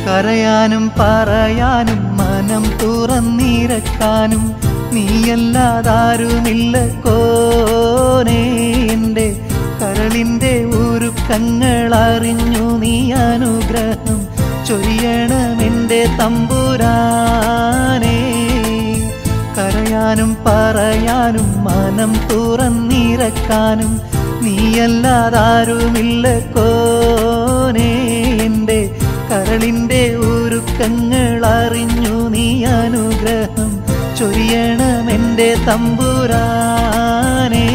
കരയാനും പറയാനും മനം തുറന്നിരക്കാനും നീയല്ലാതാരുമില്ല കോനേ എൻ്റെ കരളിൻ്റെ ഉരുക്കങ്ങൾ അറിഞ്ഞു നീ അനുഗ്രഹം ചൊരിയണമെൻ്റെ തമ്പുരാനേ കരയാനും പറയാനും മനം തുറന്നിരക്കാനും നീയല്ലാതാരുമില്ല കോനേ എൻ്റെ കരളിൻ്റെ ഉരുക്കങ്ങൾ അറിഞ്ഞു നീ അനുഗ്രഹം ചൊരിയണമെൻ്റെ തമ്പുരാനേ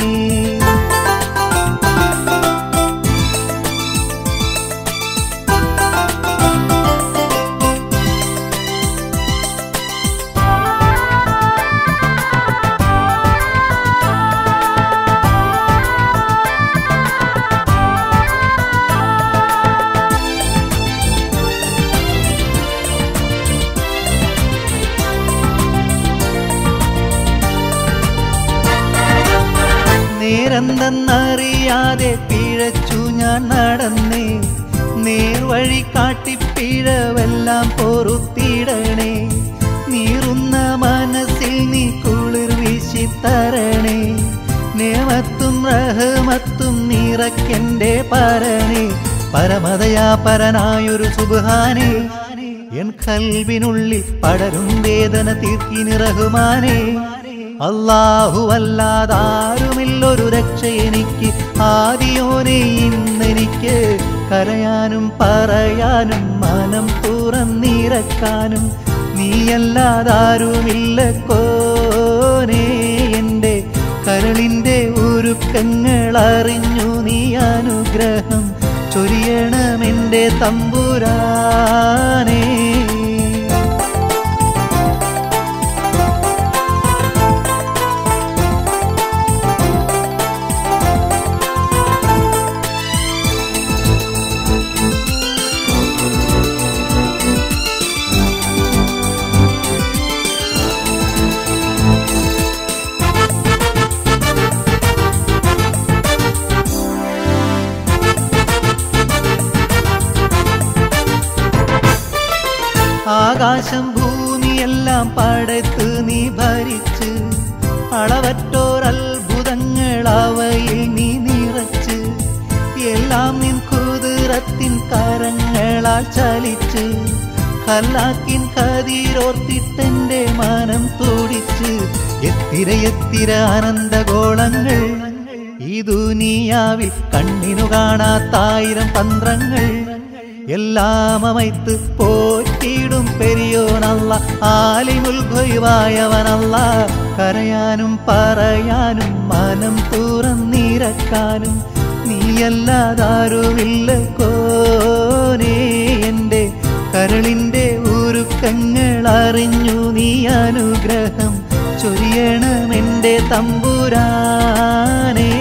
നേരെന്തെന്നറിയാതെ പിഴച്ചു ഞാൻ നടന്നേ നേർവഴി കാട്ടി പിഴവെല്ലാം പൊറുത്തിടണേ നീറുന്ന മനസ്സിൽ നീ കുളിർ വീശി തരണേ നേമത്തും റഹമത്തും നിറക്കെന്റെ പരണേ പരമതയാ പരനായൊരു സുബാനേ എൻ കൽവിനുള്ളിൽ പടരും വേദന തീർക്കിന് റഹ്മാനേ അല്ലാഹു അല്ലാതാരുമില്ലൊരു രക്ഷ എനിക്ക് ആദിയോനെ ഇന്നെനിക്ക് കരയാനും പറയാനും മനം തുറന്നിരക്കാനും നീയല്ലാതാരുമില്ല കോനേ എൻ്റെ കരളിൻ്റെ ഉരുക്കങ്ങൾ അറിഞ്ഞു നീ അനുഗ്രഹം ചൊരിയണമെൻ്റെ തമ്പുരാനേ ആകാശം ഭൂമിയെല്ലാം പടത്ത് നീ ഭരിച്ച് അളവറ്റോരത്ഭുതങ്ങൾ അവയിൽ നീ നിറച്ച് എല്ലാം നിൻ കുതിരത്തിൻ കരങ്ങളാൽ ചലിച്ച് ഹല്ലാക്കിൻ കതിരോർത്തിട്ടെന്റെ മനം തുടിച്ച് എത്തിര എത്തിര ആനന്ദഗോളങ്ങൾ ഈ ദുനിയാവിൽ കണ്ണിനു കാണാത്തായിരം തന്ത്രങ്ങൾ എല്ലാം അമൈത്ത് പോറ്റിയിടും പെരിയോനല്ല ആലിമുൽഭൊയ്വായവനല്ല കരയാനും പറയാനും മനം തുറന്നിരക്കാനും നീയല്ലാതാരുമില്ല കോനേ എൻ്റെ കരളിൻ്റെ ഉരുക്കങ്ങൾ അറിഞ്ഞു നീ അനുഗ്രഹം ചൊരിയണമെൻ്റെ തമ്പുരാനേ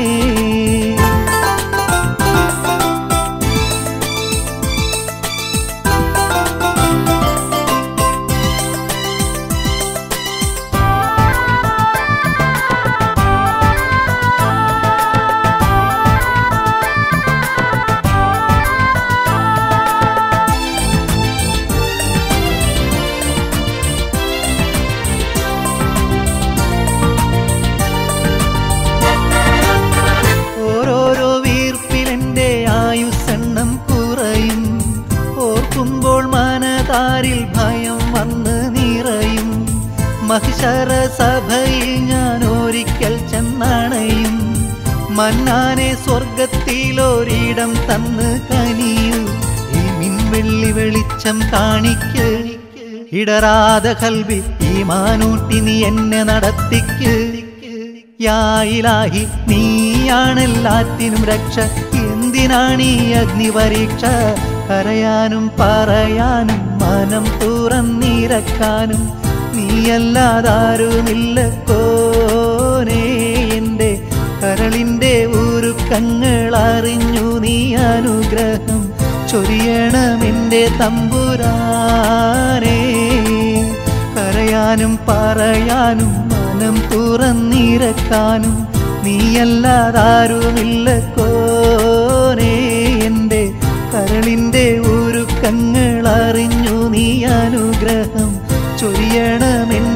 ഓരോരോ വീർപ്പിലെന്റെ ആയുസെണ്ണം കുറയും ഓർക്കുമ്പോൾ മനതാരിൽ ഭയം വന്ന് നിറയും മഹിഷര സഭയിൽ ഞാൻ ഒരിക്കൽ ചെന്നണയും മന്നാനെ സ്വർഗത്തിലൊരിടം തന്ന് കനിയൂ ഈ മിൻവെള്ളി വെളിച്ചം കാണിക്ക് ഇടറാതെ കൽവി ഈ മാനൂട്ടി നീ എന്നെ നടത്തിക്ക് യായിലാഹി നീയാണെല്ലാത്തിനും രക്ഷ എന്തിനാണീ അഗ്നിപരീക്ഷ കരയാനും പറയാനും മനം തുറന്നിരക്കാനും നീയല്ലാതാരുമില്ല കോനേ എൻ്റെ കരളിൻ്റെ ഉരുക്കങ്ങൾ അറിഞ്ഞു നീ അനുഗ്രഹം ചൊരിയണമെൻ്റെ തമ്പുരാനേ കരയാനും പറയാനും മനം തുറന്നിരക്കാനും നീയല്ലാതാരുമില്ല കോനേ എൻ്റെ കരളിൻ്റെ ഉരുക്കങ്ങൾ അറിഞ്ഞു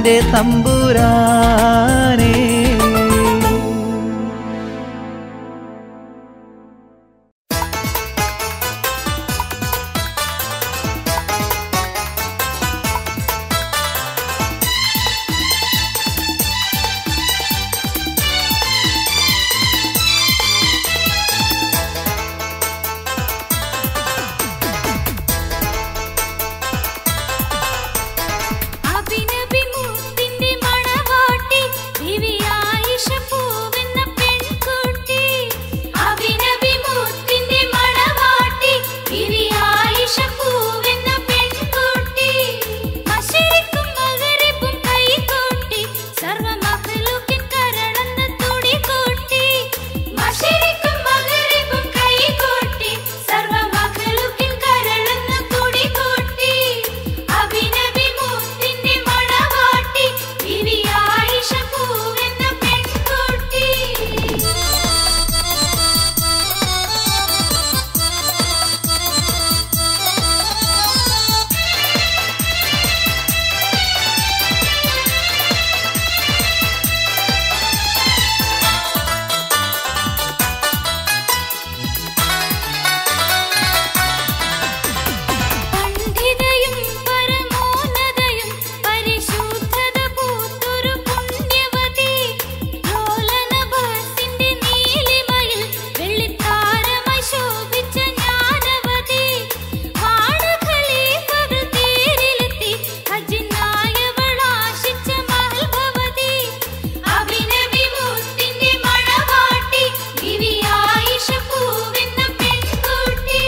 എൻ്റെ തമ്പുരാനേ അഭിനഭിമുത്തിന്റെ മണവാട്ടി ദിവ്യായിഷ പൂവെന്ന പെൺകുട്ടി അഭിനഭിമുത്തിന്റെ മണവാട്ടി ദിവ്യായിഷ പൂവെന്ന പെൺകുട്ടി മശരിക്കും മകരിപ്പും കൈകൊട്ടി സർവമഖലൂക്കിൻ കരളെന്ന തുടികൊട്ടി മശരിക്കും മകരിപ്പും കൈകൊട്ടി സർവമഖലൂക്കിൻ കരളെന്ന തുടികൊട്ടി അഭിനഭിമുത്തിന്റെ മണവാട്ടി ദിവ്യായിഷ പൂവെന്ന പെൺകുട്ടി പണ്ഡിതയും പരമോന്നതയും പരിശുദ്ധത പൂത്തൊരു പുണ്യവതി ലോലനഭസിന്റെ നീലിമയിൽ വെള്ളിത്താരമായി ശോഭിച്ച ജ്ഞാനവതി വാണഖലീഫകൾ തേരിലെത്തി ഹജ്ജിനായവൾ ആശിച്ച മഹൽഭവതി അഭിനവിമുത്തിന്റെ മണവാട്ടി ദിവ്യായിഷ പൂവെന്ന പെൺകുട്ടി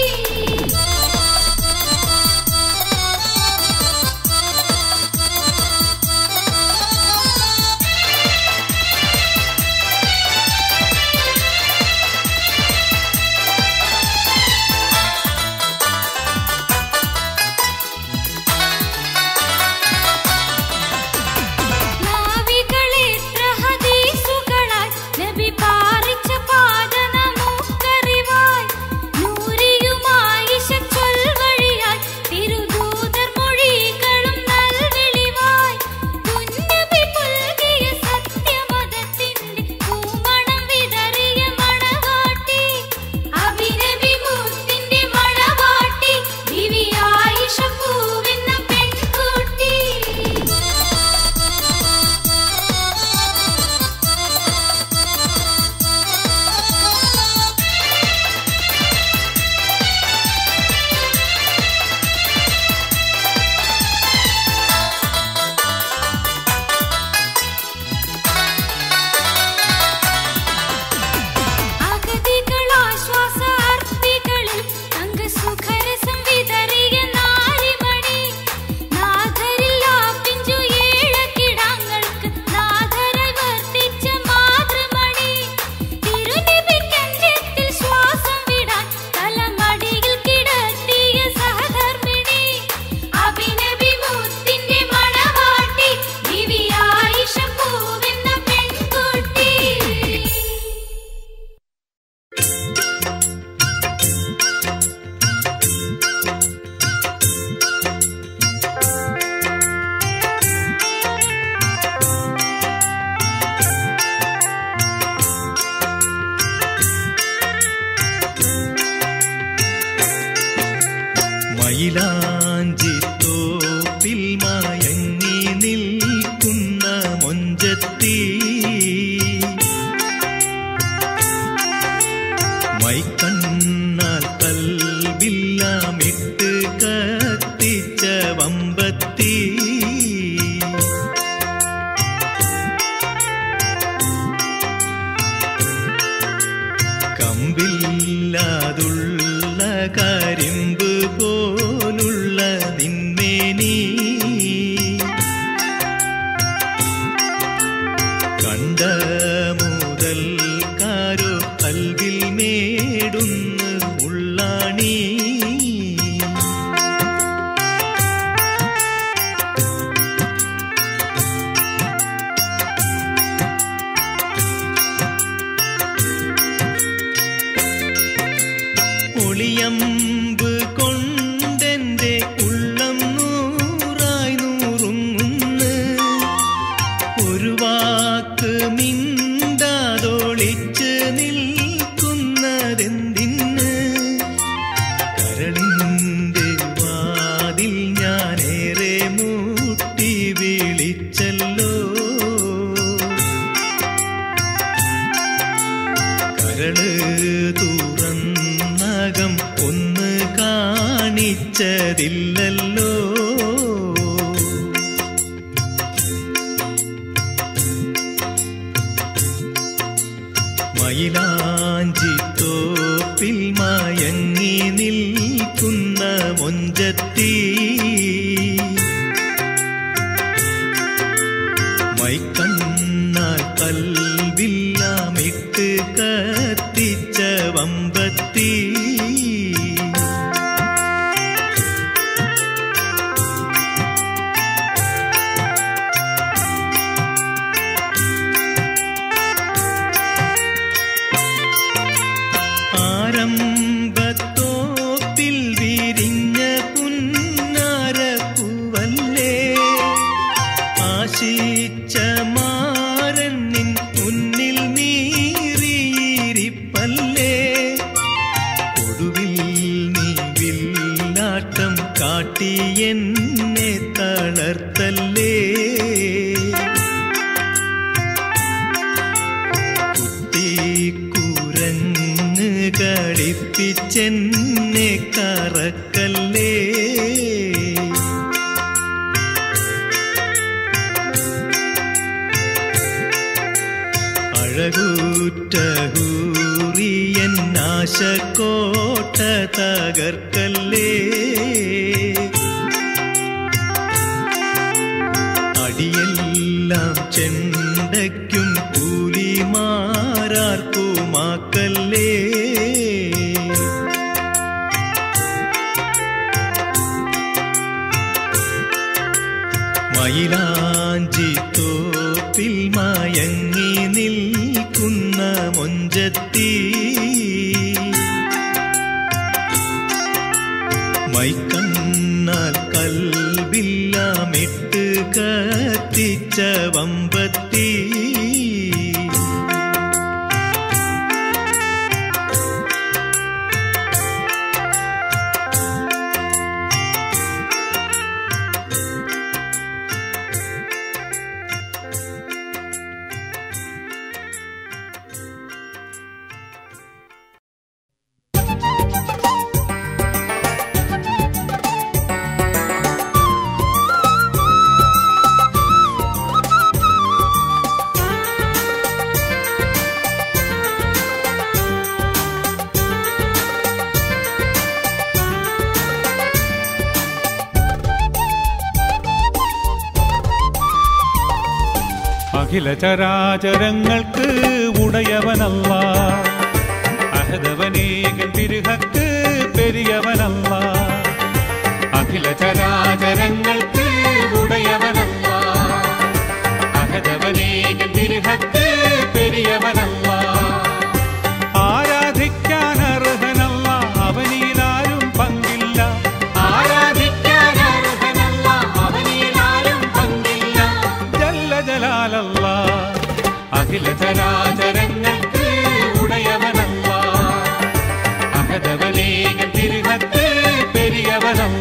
നാവികളെത്ര ഹദീസുകളായി നബി പാറിച്ച പാത നമുക്കറിവായി നൂരിയുമായി ചൊൽവഴിയായി തിരുദൂതർ മൊഴികളും നൽവെളിവായി പുന്നബി പുൽകിയ സത്യമതത്തിന്റെ പൂമണം വിതറിയ മണവാട്ടി അഭിനബി മുത്തിന്റെ മണവാട്ടി ദിവ്യായിഷ പൂവെന്ന പെൺകുട്ടി അഗതികളാശ്വാസാർത്ഥികളിൽ അംഗസുഖരസം വിതറിയ നാരിമണി നാഥരില്ലാ പിഞ്ചു ഏഴക്കിടാങ്ങൾക്ക് നാഥരായി വർത്തിച്ച മാതൃമണി തിരുനിബിക്കന്ത്യത്തിൽ ശ്വാസം വിടാൻ തലമടിയിൽ കിടത്തിയ സഹധർമ്മിണി അഭിനബി മുത്തിന്റെ മണവാട്ടി ദിവ്യായിഷ പൂവെന്ന പെൺകുട്ടി മയിലാഞ്ചി തോപ്പിൽ മയങ്ങി നിൽക്കുന്ന മൊഞ്ചത്തി മൈക്കണ്ണാൽ കൽബില്ലാമിട്ട് കത്തിച്ച വമ്പത്തി കമ്പില്ലാതുള്ള കരിമ്പ് പോലുള്ള നിന്മേനി കണ്ട മുതൽ കാരോ കൽവിൽ മേടുന്ന് ഉള്ളാണി മയിലാഞ്ചി തോപ്പിൽ മയങ്ങി നിൽക്കുന്ന മൊഞ്ചത്തി മൈക്കണ്ണാൽ കൽവില്ലാമിട്ട് കത്തിച്ച വമ്പത്തി ആരംഭത്തോപ്പിൽ വിരിഞ്ഞ പുന്നാരപ്പൂവല്ലേ ആശിച്ച മാരണ്ണിൻ മുന്നിൽ നീറിയിരിപ്പല്ലേ ഒടുവിൽ നീ വില്ലാട്ടം കാട്ടി എന്നെ തളർത്തല്ലേ കുത്തിക്കുരങ്ങ് കളിപ്പിച്ചെന്നെ കറക്കല്ലേ അഴകൂറ്റ ഹൂറിയൻ നാശക്കോട്ട തകർക്കല്ലേ അടിയെല്ലാം ചെണ്ടയ്ക്കും കൂലിമാരാർക്കുമാക്കല്ലേ മയിലാഞ്ചി തോപ്പിൽ മയങ്ങി നിൽക്കുന്ന മൊഞ്ചത്തി മൈക്കണ്ണാൽ കൽവില്ലാമിട്ട് കത്തിച്ച വമ്പത്തി അഖില ചരാചരങ്ങൾക്ക് ഉടയവനല്ല അഹദവനേകൻ തിരുഹക്ക് പെരിയവനല്ല അഖില ചരാചരങ്ങൾക്ക് ഉടയവനല്ല അഹദവനേകൻ തിരുഹക്ക് പെരിയവനല്ല ആരാധിക്കാൻ അർഹനല്ല അവനിലാരും പങ്കില്ല ആരാധിക്കാൻ അർഹനല്ല അവനിലാരും പങ്കില്ല ജല്ല ജലാലല്ല അഖില ചരാചരങ്ങൾക്ക് ഉടയവനല്ല അഹദവനേക തിരുഹത്ത് പെരിയവനല്ല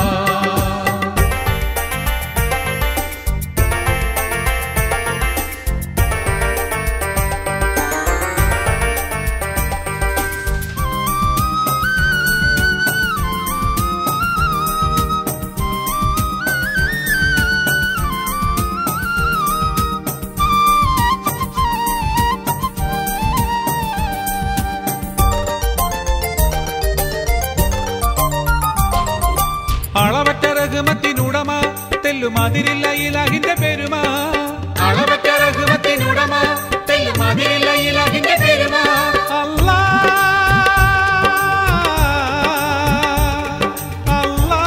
അളവറ്റ റഹ്മത്തിനുടമ തെല്ലുമതിരില്ല ഇലഹിന്റെ പെരുമ അളവറ്റ റഹ്മത്തിനുടമ തെല്ലുമതിരില്ല ഇലഹിന്റെ പെരുമ അല്ലാ അല്ലാ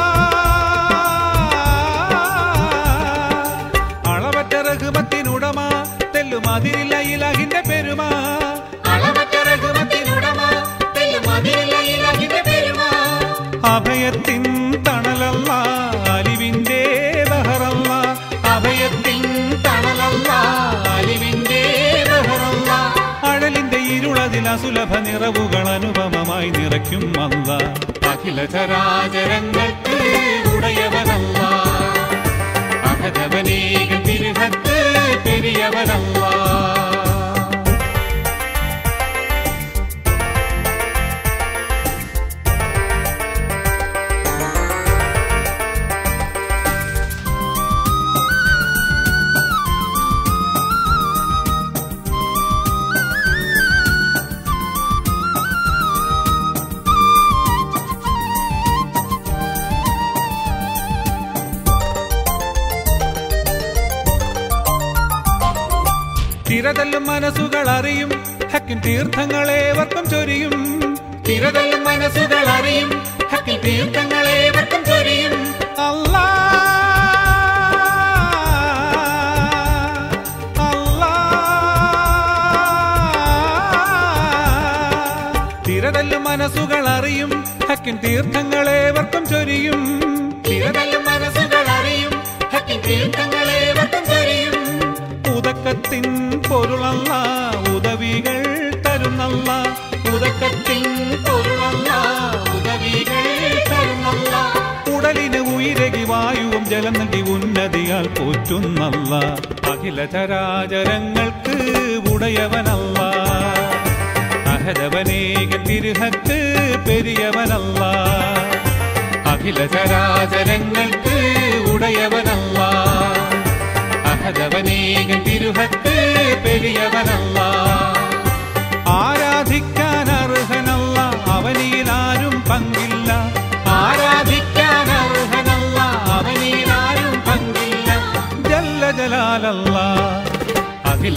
അളവറ്റ റഹ്മത്തിനുടമ തെല്ലുമതിരില്ല ഇലഹിന്റെ പെരുമ അളവറ്റ റഹ്മത്തിനുടമ തെല്ലുമതിരില്ല ഇലഹിന്റെ പെരുമ അഭയത്തിൻ തണലല്ല അലിവിന്റെ ബഹറല്ല അഭയത്തിൻ തണലല്ല അലിവിന്റെ ബഹറല്ല അഴലിന്റെ ഇരുളതിൽ അസുലഭ നിറവുകൾ അനുപമമായി നിറയ്ക്കും അല്ല അഖില ചരാചരങ്ങൾക്ക് ഉടയവനല്ല അഹദവനേക തിരുഹത്ത് പെരിയവനല്ല തിരതല്ലും മനസ്സുകൾ അറിയും ഹക്കിൻ തീർത്ഥങ്ങളേവർക്കും ചൊരിയും തിരതല്ലും മനസ്സുകൾ അറിയും ഹക്കിൻ തീർത്ഥങ്ങളേവർക്കും ചൊരിയും അല്ലാ അല്ലാ തിരതല്ലും മനസ്സുകൾ അറിയും ഹക്കിൻ തീർത്ഥങ്ങളേവർക്കും ചൊരിയും തിരതല്ലും മനസ്സുകൾ അറിയും ഹക്കിൻ തീർത്ഥങ്ങളേവർക്കും ചൊരിയും ഉദക്കത്തിൻ പൊരുളല്ല ഉദവികൾ തരുന്നല്ല ഉദക്കത്തിൻ പൊരുളല്ല ഉദവികൾ തരുന്നല്ല ഉടലിന് ഉയരകി വായുവും ജലം നൽകി ഉന്നതിയാൽ പോറ്റുന്നല്ല അഖില ചരാചരങ്ങൾക്ക് ഉടയവനല്ല അഹദവനേകൻ തിരുഹത്ത് പെരിയവനല്ല അഖില ചരാചരങ്ങൾക്ക് ഉടയവനല്ല അഹദവനേകൻ തിരുഹത്ത് പെരിയവനല്ല ആരാധിക്കാൻ അർഹനല്ല അവനിലാരും പങ്കില്ല ആരാധിക്കാൻ അർഹനല്ല അവനിലാരും പങ്കില്ല ജല്ല ജലാലല്ല അഖില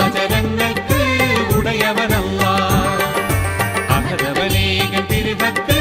ചരാചരങ്ങൾക്ക് ഉടയവനല്ല അഹദവനേകൻ തിരുഹത്ത്